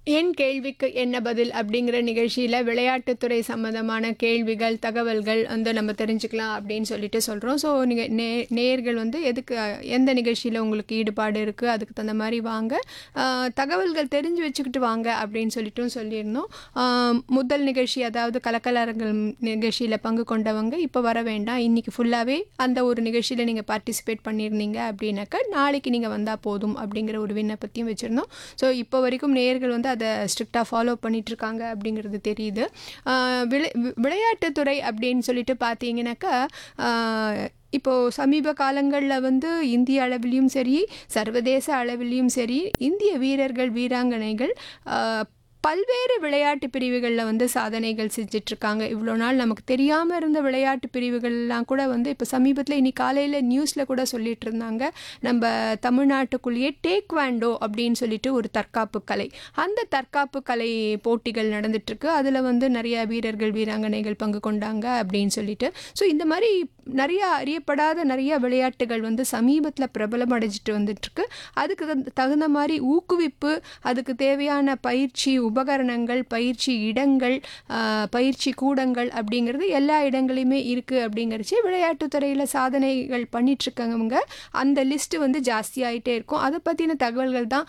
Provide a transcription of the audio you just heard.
என் கேள்விக்கு என்ன பதில் அப்படிங்கிற நிகழ்ச்சியில் விளையாட்டுத்துறை சம்மந்தமான கேள்விகள் தகவல்கள் வந்து நம்ம தெரிஞ்சுக்கலாம் அப்படின்னு சொல்லிட்டு சொல்கிறோம் ஸோ நீங்கள் நே நேயர்கள் வந்து எதுக்கு எந்த நிகழ்ச்சியில் உங்களுக்கு ஈடுபாடு இருக்குது அதுக்கு தகுந்த மாதிரி வாங்க ஆஹ், தகவல்கள் தெரிஞ்சு வச்சுக்கிட்டு வாங்க அப்படின்னு சொல்லிட்டும் சொல்லியிருந்தோம் ஆஹ், முதல் நிகழ்ச்சி அதாவது கலக்கலரங்கள் நிகழ்ச்சியில் பங்கு கொண்டவங்க இப்போ வர வேண்டாம் இன்றைக்கி ஃபுல்லாகவே அந்த ஒரு நிகழ்ச்சியில் நீங்கள் பார்ட்டிசிபேட் பண்ணியிருந்தீங்க அப்படின்னாக்கா நாளைக்கு நீங்கள் வந்தால் போதும் அப்படிங்கிற ஒரு விண்ணப்பத்தையும் வச்சுருந்தோம் ஸோ இப்போ வரைக்கும் நேயர்கள் வந்து அதை ஸ்ட்ரிக்டாக ஃபாலோ பண்ணிகிட்ருக்காங்க அப்படிங்கிறது தெரியுது ஆஹ் விளை வி- விளையாட்டுத்துறை அப்படின்னு சொல்லிட்டு பார்த்தீங்கன்னாக்கா ஆஹ் இப்போது சமீப காலங்களில் வந்து இந்திய அளவிலையும் சரி சர்வதேச அளவிலையும் சரி இந்திய வீரர்கள் வீராங்கனைகள் ஆஹ் பல்வேறு விளையாட்டு பிரிவுகளில் வந்து சாதனைகள் செஞ்சிட்ருக்காங்க இவ்வளோ நாள் நமக்கு தெரியாமல் இருந்த விளையாட்டு பிரிவுகள்லாம் கூட வந்து இப்போ சமீபத்தில் இன்னைக்கு காலையில் நியூஸில் கூட சொல்லிட்டு இருந்தாங்க நம்ம தமிழ்நாட்டுக்குள்ளேயே டேக்வாண்டோ அப்படின்னு சொல்லிட்டு ஒரு தற்காப்பு கலை அந்த தற்காப்பு கலை போட்டிகள் நடந்துட்டுருக்கு அதில் வந்து நிறைய வீரர்கள் வீராங்கனைகள் பங்கு கொண்டாங்க அப்படின்னு சொல்லிட்டு ஸோ இந்த மாதிரி நிறைய அறியப்படாத நிறைய விளையாட்டுகள் வந்து சமீபத்தில் பிரபலம் அடைஞ்சிட்டு வந்துட்டுருக்கு அதுக்கு தகுந்த- தகுந்த மாதிரி ஊக்குவிப்பு அதுக்கு தேவையான பயிற்சி உபகரணங்கள் பயிற்சி இடங்கள் ஆஹ், பயிற்சி கூடங்கள் அப்படிங்கிறது எல்லா இடங்களையுமே இருக்குது அப்படிங்கிறச்சு விளையாட்டுத்துறையில் சாதனைகள் பண்ணிட்டு இருக்கவங்க அந்த லிஸ்ட்டு வந்து ஜாஸ்தியாயிட்டே இருக்கும் அதை பற்றின தகவல்கள் தான்